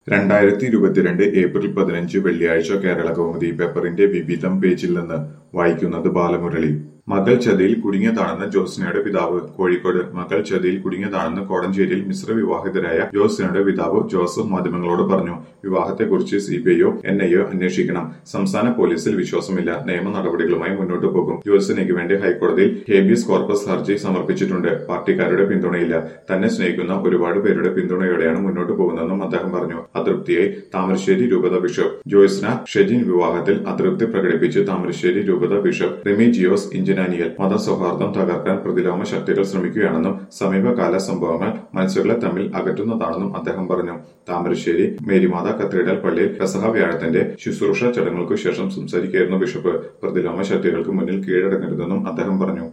രണ്ടായിരത്തി ഇരുപത്തിരണ്ട് ഏപ്രിൽ പതിനഞ്ച് വെള്ളിയാഴ്ച കേരള കൗമുദി പേപ്പറിന്റെ വിവിധം പേജിൽ നിന്ന് വായിക്കുന്നത് ബാലമുരളി മകൾ ചതിയിൽ കുടുങ്ങിയതാണെന്ന് ജോസ്നയുടെ പിതാവ് കോഴിക്കോട് മകൾ ചതിയിൽ കുടുങ്ങിയതാണെന്ന് കോടഞ്ചേരിയിൽ മിശ്ര വിവാഹിതരായ ജോസ്നയുടെ പിതാവ് ജോസഫ് മാധ്യമങ്ങളോട് പറഞ്ഞു വിവാഹത്തെക്കുറിച്ച് സിബിഐയോ എൻ ഐയോ അന്വേഷിക്കണം സംസ്ഥാന പോലീസിൽ വിശ്വാസമില്ല നിയമ നടപടികളുമായി മുന്നോട്ടു പോകും ജോസിനയ്ക്ക് വേണ്ടി ഹൈക്കോടതിയിൽ ഹേബിയസ് കോർപ്പസ് ഹർജി സമർപ്പിച്ചിട്ടുണ്ട് പാർട്ടിക്കാരുടെ പിന്തുണയില്ല തന്നെ സ്നേഹിക്കുന്ന ഒരുപാട് പേരുടെ പിന്തുണയോടെയാണ് മുന്നോട്ടു പോകുന്നതെന്നും അദ്ദേഹം പറഞ്ഞു അതൃപ്തിയായി താമരശ്ശേരി രൂപത ബിഷപ്പ് ജോയ്സ്ന ഷെജിൻ വിവാഹത്തിൽ അതൃപ്തി പ്രകടിപ്പിച്ച് താമരശ്ശേരി രൂപത ബിഷപ്പ് റിമിജിയോസ് ഇഞ്ചനാനിയൽ മതസൗഹാർദ്ദം തകർക്കാൻ പ്രതിലോമ ശക്തികൾ ശ്രമിക്കുകയാണെന്നും സമീപകാല സംഭവങ്ങൾ മനസ്സുകളെ തമ്മിൽ അകറ്റുന്നതാണെന്നും അദ്ദേഹം പറഞ്ഞു താമരശ്ശേരി മേരിമാത കത്തീഡ്രൽ പള്ളിയിൽ പെസഹ വ്യാഴത്തിന്റെ ശുശ്രൂഷ ചടങ്ങുകൾക്കു ശേഷം സംസാരിക്കുകയായിരുന്നു ബിഷപ്പ് പ്രതിലോമ ശക്തികൾക്ക് മുന്നിൽ കീഴടങ്ങരുതെന്നും അദ്ദേഹം പറഞ്ഞു